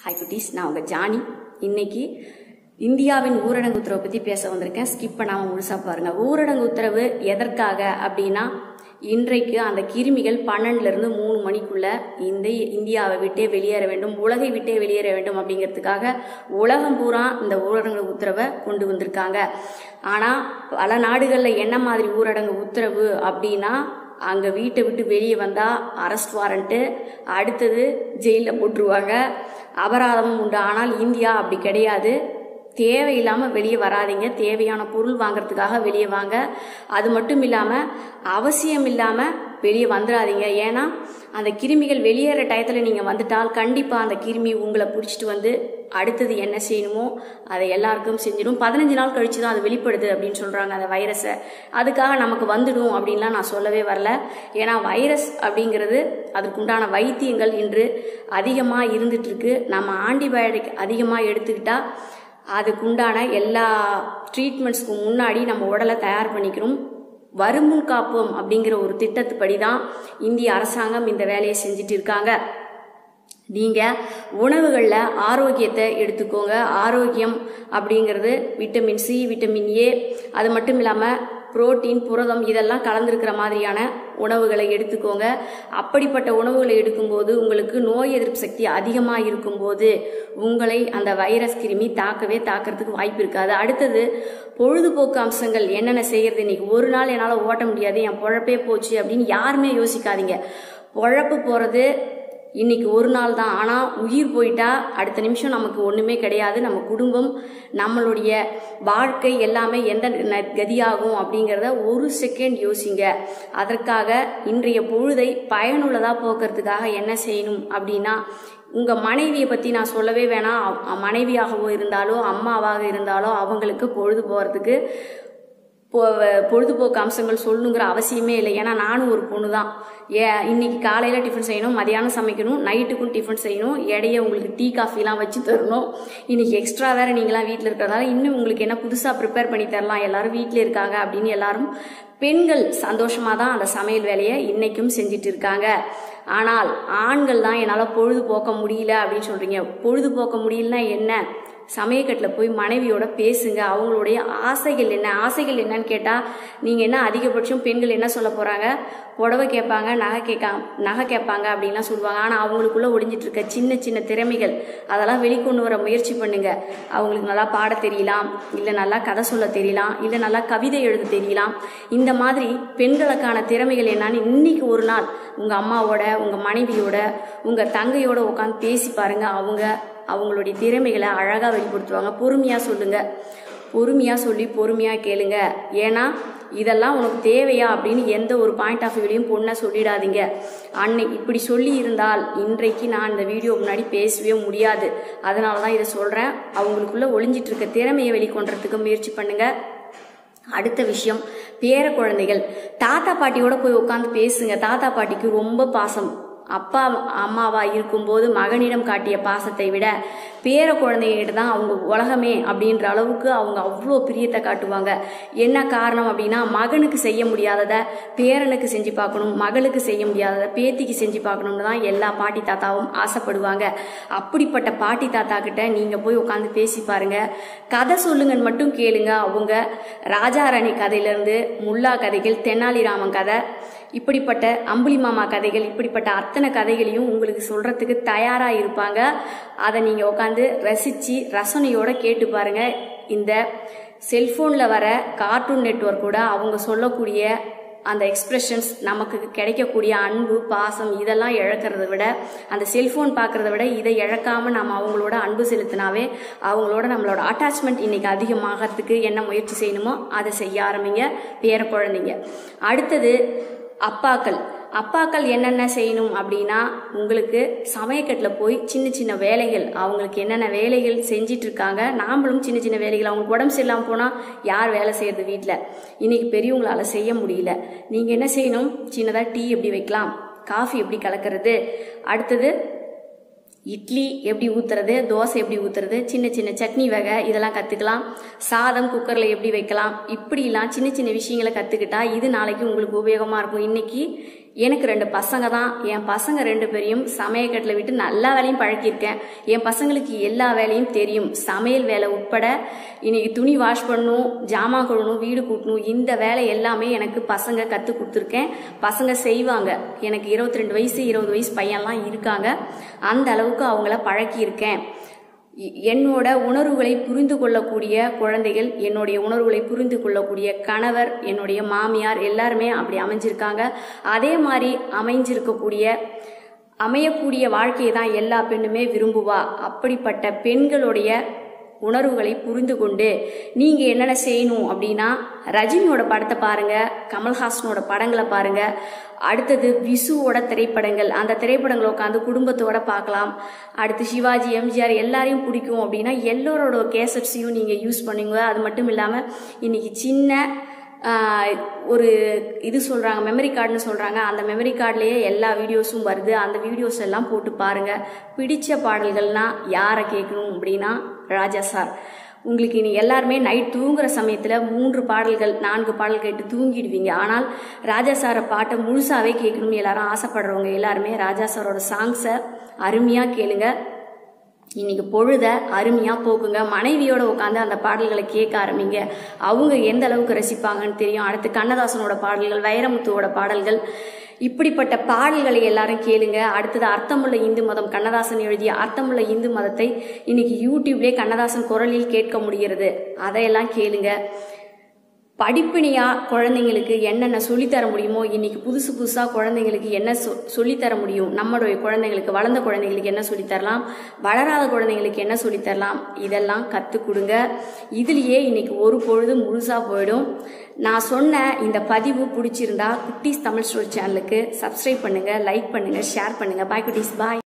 hi குட்டீஸ் நான் உங்கள் ஜானி இன்னைக்கு இந்தியாவின் ஊரடங்கு உத்தரவை பற்றி பேச வந்திருக்கேன் ஸ்கிப் பண்ணாமல் முழுசாக பாருங்கள் ஊரடங்கு உத்தரவு எதற்காக அப்படின்னா இன்றைக்கு அந்த கிருமிகள் பன்னெண்டுலேருந்து மூணு மணிக்குள்ள இந்த இந்தியாவை விட்டே வெளியேற வேண்டும் உலகை விட்டே வெளியேற வேண்டும் அப்படிங்கிறதுக்காக உலகம் பூரா இந்த ஊரடங்கு உத்தரவை கொண்டு வந்திருக்காங்க ஆனால் பல நாடுகளில் என்ன மாதிரி ஊரடங்கு உத்தரவு அப்படின்னா அங்கே வீட்டை விட்டு வெளியே வந்தால் அரெஸ்ட் வாரண்ட்டு அடுத்தது ஜெயிலில் போட்டுருவாங்க அபராதமும் உண்டு ஆனால் இந்தியா அப்படி கிடையாது தேவையில்லாமல் வெளியே வராதீங்க தேவையான பொருள் வாங்குறதுக்காக வெளியே வாங்க அது மட்டும் இல்லாமல் அவசியம் இல்லாமல் வெளியே வந்துடாதீங்க ஏன்னா அந்த கிருமிகள் வெளியேற டயத்தில் நீங்கள் வந்துட்டால் கண்டிப்பாக அந்த கிருமி உங்களை பிடிச்சிட்டு வந்து அடுத்தது என்ன செய்யணுமோ அதை எல்லாருக்கும் செஞ்சிடும் பதினஞ்சு நாள் கழிச்சு தான் அது வெளிப்படுது அப்படின்னு சொல்கிறாங்க அந்த வைரஸை அதுக்காக நமக்கு வந்துடும் அப்படின்லாம் நான் சொல்லவே வரல ஏன்னா வைரஸ் அப்படிங்கிறது அதுக்குண்டான வைத்தியங்கள் இன்று அதிகமாக இருந்துகிட்ருக்கு நம்ம ஆன்டிபயோட்டிக் அதிகமாக எடுத்துக்கிட்டால் அதுக்குண்டான எல்லா ட்ரீட்மெண்ட்ஸ்க்கு முன்னாடி நம்ம உடலை தயார் பண்ணிக்கணும் வருமுன் காப்போம் அப்படிங்கிற ஒரு திட்டத்துப்படி தான் இந்திய அரசாங்கம் இந்த வேலையை செஞ்சுட்டு இருக்காங்க நீங்கள் உணவுகளில் ஆரோக்கியத்தை எடுத்துக்கோங்க ஆரோக்கியம் அப்படிங்கிறது விட்டமின் சி விட்டமின் ஏ அது மட்டும் இல்லாமல் புரோட்டீன் புரதம் இதெல்லாம் கலந்துருக்கிற மாதிரியான உணவுகளை எடுத்துக்கோங்க அப்படிப்பட்ட உணவுகளை எடுக்கும்போது உங்களுக்கு நோய் எதிர்ப்பு சக்தி அதிகமாக இருக்கும்போது உங்களை அந்த வைரஸ் கிருமி தாக்கவே தாக்கிறதுக்கு வாய்ப்பு இருக்காது அடுத்தது பொழுதுபோக்கு அம்சங்கள் என்னென்ன செய்கிறது இன்னைக்கு ஒரு நாள் என்னால் ஓட்ட முடியாது என் பொழப்பே போச்சு அப்படின்னு யாருமே யோசிக்காதீங்க பொழப்பு போகிறது இன்னைக்கு ஒரு நாள் தான் ஆனால் உயிர் போயிட்டா அடுத்த நிமிஷம் நமக்கு ஒன்றுமே கிடையாது நம்ம குடும்பம் நம்மளுடைய வாழ்க்கை எல்லாமே எந்த ந- கதியாகும் அப்படிங்கிறத ஒரு செகண்ட் யோசிங்க அதற்காக இன்றைய பொழுதை பயனுள்ளதாக போக்குறதுக்காக என்ன செய்யணும் அப்படின்னா உங்கள் மனைவியை பற்றி நான் சொல்லவே வேணாம் அவ- மனைவியாகவோ இருந்தாலோ அம்மாவாக இருந்தாலோ அவங்களுக்கு பொழுது போகிறதுக்கு பொ- பொழுதுபோக்கு அம்சங்கள் சொல்லணுங்கிற அவசியமே இல்லை ஏன்னா நானும் ஒரு பொண்ணு தான் ஏ இன்னைக்கு காலையில் டிஃபன் செய்யணும் மதியானம் சமைக்கணும் நைட்டுக்கும் டிஃபன் செய்யணும் இடையே உங்களுக்கு டீ காஃபிலாம் வச்சு தரணும் இன்னைக்கு எக்ஸ்ட்ரா வேற நீங்களாம் வீட்டில் இருக்கிறதால இன்னும் உங்களுக்கு என்ன புதுசாக ப்ரிப்பேர் பண்ணி தரலாம் எல்லாரும் வீட்டில் இருக்காங்க அப்படின்னு எல்லாரும் பெண்கள் சந்தோஷமாக தான் அந்த சமையல் வேலையை இன்னைக்கும் செஞ்சுட்டு இருக்காங்க ஆனால் ஆண்கள் தான் என்னால் பொழுது போக்க முடியல அப்படின்னு சொல்கிறீங்க பொழுது போக்க முடியலன்னா என்ன சமயக்கட்டில் போய் மனைவியோட பேசுங்க அவங்களுடைய ஆசைகள் என்ன ஆசைகள் என்னன்னு கேட்டால் நீங்கள் என்ன அதிகபட்சம் பெண்கள் என்ன சொல்ல போகிறாங்க புடவை கேட்பாங்க நகை கேட்கா நகை கேட்பாங்க அப்படின்லாம் சொல்லுவாங்க ஆனால் அவங்களுக்குள்ள ஒளிஞ்சிட்டு இருக்க சின்ன சின்ன திறமைகள் அதெல்லாம் வெளிக்கொண்டு வர முயற்சி பண்ணுங்க அவங்களுக்கு நல்லா பாட தெரியலாம் இல்லை நல்லா கதை சொல்ல தெரியலாம் இல்லை நல்லா கவிதை எழுத தெரியலாம் இந்த மாதிரி பெண்களுக்கான திறமைகள் என்னன்னு இன்னைக்கு ஒரு நாள் உங்கள் அம்மாவோட உங்கள் மனைவியோட உங்கள் தங்கையோட உட்காந்து பேசி பாருங்க அவங்க அவங்களுடைய திறமைகளை அழகாக வெளிப்படுத்துவாங்க பொறுமையாக சொல்லுங்க பொறுமையாக சொல்லி பொறுமையாக கேளுங்க ஏன்னா இதெல்லாம் உனக்கு தேவையா அப்படின்னு எந்த ஒரு பாயிண்ட் ஆஃப் வியூலையும் பொண்ணை சொல்லிடாதீங்க அன்னை இப்படி சொல்லி இருந்தால் இன்றைக்கு நான் இந்த வீடியோ முன்னாடி பேசவே முடியாது அதனால தான் இதை சொல்கிறேன் அவங்களுக்குள்ள ஒளிஞ்சிட்டு இருக்க திறமையை வெளிக்கொண்டுறதுக்கு முயற்சி பண்ணுங்க அடுத்த விஷயம் பேர குழந்தைகள் தாத்தா பாட்டியோட போய் உட்காந்து பேசுங்க தாத்தா பாட்டிக்கு ரொம்ப பாசம் அப்பா அம்மாவா இருக்கும்போது மகனிடம் காட்டிய பாசத்தை விட பேர குழந்தைகிட்ட தான் அவங்க உலகமே அப்படின்ற அளவுக்கு அவங்க அவ்வளோ பிரியத்தை காட்டுவாங்க என்ன காரணம் அப்படின்னா மகனுக்கு செய்ய முடியாததை பேரனுக்கு செஞ்சு பார்க்கணும் மகளுக்கு செய்ய முடியாததை பேத்திக்கு செஞ்சு பார்க்கணும்னு தான் எல்லா பாட்டி தாத்தாவும் ஆசைப்படுவாங்க அப்படிப்பட்ட பாட்டி தாத்தா கிட்ட நீங்க போய் உட்காந்து பேசி பாருங்க கதை சொல்லுங்கன்னு மட்டும் கேளுங்க அவங்க ராஜா ராணி கதையிலிருந்து முல்லா கதைகள் தெனாலிராமன் கதை இப்படிப்பட்ட அம்புலி மாமா கதைகள் இப்படிப்பட்ட அத்தனை கதைகளையும் உங்களுக்கு சொல்றதுக்கு தயாரா இருப்பாங்க அதை நீங்க உட்காந்து ரசிச்சு ரசனையோட கேட்டு பாருங்க இந்த செல்போன்ல வர கார்ட்டூன் நெட்வொர்க்கோட அவங்க சொல்லக்கூடிய அந்த எக்ஸ்பிரஷன்ஸ் நமக்கு கிடைக்கக்கூடிய அன்பு பாசம் இதெல்லாம் இழக்கிறத விட அந்த செல்போன் பார்க்கறத விட இதை இழக்காம நம்ம அவங்களோட அன்பு செலுத்தினாவே அவங்களோட நம்மளோட அட்டாச்மெண்ட் இன்னைக்கு அதிகமாகறதுக்கு என்ன முயற்சி செய்யணுமோ அதை செய்ய ஆரம்பிங்க பேர குழந்தைங்க அடுத்தது அப்பாக்கள் அப்பாக்கள் என்னென்ன செய்யணும் அப்படின்னா உங்களுக்கு சமயக்கட்டில் போய் சின்ன சின்ன வேலைகள் அவங்களுக்கு என்னென்ன வேலைகள் செஞ்சிட்டு இருக்காங்க நாமளும் சின்ன சின்ன வேலைகள் அவங்களுக்கு உடம்பு சரியில்லாமல் போனால் யார் வேலை செய்யறது வீட்டில் இன்னைக்கு பெரியவங்களால செய்ய முடியல நீங்கள் என்ன செய்யணும் சின்னதாக டீ எப்படி வைக்கலாம் காஃபி எப்படி கலக்கிறது அடுத்தது இட்லி எப்படி ஊத்துறது தோசை எப்படி ஊத்துறது சின்ன சின்ன சட்னி வகை இதெல்லாம் கற்றுக்கலாம் சாதம் குக்கரில் எப்படி வைக்கலாம் இப்படிலாம் சின்ன சின்ன விஷயங்களை கற்றுக்கிட்டா இது நாளைக்கு உங்களுக்கு உபயோகமாக இருக்கும் இன்னைக்கு எனக்கு ரெண்டு பசங்க தான் என் பசங்க ரெண்டு பேரையும் சமையக்கட்டில் விட்டு எல்லா வேலையும் பழக்கியிருக்கேன் என் பசங்களுக்கு எல்லா வேலையும் தெரியும் சமையல் வேலை உட்பட இன்னைக்கு துணி வாஷ் பண்ணணும் ஜாமான் கழுவணும் வீடு கூட்டணும் இந்த வேலை எல்லாமே எனக்கு பசங்க கற்றுக் கொடுத்துருக்கேன் பசங்க செய்வாங்க எனக்கு இருபத்தி ரெண்டு வயசு இருபது வயசு பையன்லாம் இருக்காங்க அந்த அளவுக்கு அவங்கள பழக்கியிருக்கேன் எ- என்னோட உணர்வுகளை புரிந்து கொள்ளக்கூடிய குழந்தைகள் என்னுடைய உணர்வுகளை புரிந்து கொள்ளக்கூடிய கணவர் என்னுடைய மாமியார் எல்லாருமே அப்படி அமைஞ்சிருக்காங்க அதே மாதிரி அமைஞ்சிருக்கக்கூடிய அமையக்கூடிய வாழ்க்கையை தான் எல்லா பெண்ணுமே விரும்புவா அப்படிப்பட்ட பெண்களுடைய உணர்வுகளை புரிந்து கொண்டு நீங்க என்னென்ன செய்யணும் அப்படின்னா ரஜினியோட படத்தை பாருங்க கமல்ஹாசனோட படங்களை பாருங்க அடுத்தது விசுவோட திரைப்படங்கள் அந்த திரைப்படங்களை உட்காந்து குடும்பத்தோட பார்க்கலாம் அடுத்து சிவாஜி எம்ஜிஆர் எல்லாரையும் பிடிக்கும் அப்படின்னா எல்லோரோட கேசட்ஸையும் நீங்க யூஸ் பண்ணுங்க அது மட்டும் இல்லாம இன்னைக்கு சின்ன ஆஹ், ஒரு இது சொல்றாங்க மெமரி கார்டுன்னு சொல்றாங்க அந்த மெமரி கார்டுலயே எல்லா வீடியோஸும் வருது அந்த வீடியோஸ் எல்லாம் போட்டு பாருங்க பிடிச்ச பாடல்கள்னா யாரை கேட்கணும் அப்படின்னா ராஜா சார் உங்களுக்கு இனி எல்லாருமே நைட் தூங்குற சமயத்தில் மூன்று பாடல்கள் நான்கு பாடல் கேட்டு தூங்கிடுவீங்க ஆனால் ராஜா சாரை பாட்டை முழுசாவே கேட்கணும்னு எல்லாரும் ஆசைப்படுறவங்க எல்லாருமே ராஜா சாரோட சாங்ஸை அருமையாக கேளுங்க இன்னைக்கு பொழுத அருமையாக போக்குங்க மனைவியோட உட்காந்து அந்த பாடல்களை கேட்க ஆரம்பிங்க அவங்க எந்த அளவுக்கு ரசிப்பாங்கன்னு தெரியும் அடுத்து கண்ணதாசனோட பாடல்கள் வைரமுத்துவோட பாடல்கள் இப்படிப்பட்ட பாடல்களை எல்லாரும் கேளுங்க அடுத்தது அர்த்தமுள்ள இந்து மதம் கண்ணதாசன் எழுதிய அர்த்தமுள்ள இந்து மதத்தை இன்னைக்கு யூடியூப்லேயே கண்ணதாசன் குரலில் கேட்க முடிகிறது அதையெல்லாம் கேளுங்க படிப்பினையா குழந்தைங்களுக்கு என்னென்ன சொல்லித்தர முடியுமோ இன்னைக்கு புதுசு புதுசாக குழந்தைங்களுக்கு என்ன சொ சொல்லித்தர முடியும் நம்மளுடைய குழந்தைங்களுக்கு வளர்ந்த குழந்தைங்களுக்கு என்ன சொல்லித்தரலாம் வளராத குழந்தைங்களுக்கு என்ன சொல்லித்தரலாம் இதெல்லாம் கற்றுக் கொடுங்க இதுலேயே இன்னைக்கு ஒரு பொழுது முழுசாக போயிடும் நான் சொன்ன இந்த பதிவு பிடிச்சிருந்தா குட்டீஸ் தமிழ் ஸ்டோரி சேனலுக்கு சப்ஸ்கிரைப் பண்ணுங்க லைக் பண்ணுங்க ஷேர் பண்ணுங்க பாய் குட்டீஸ் பாய்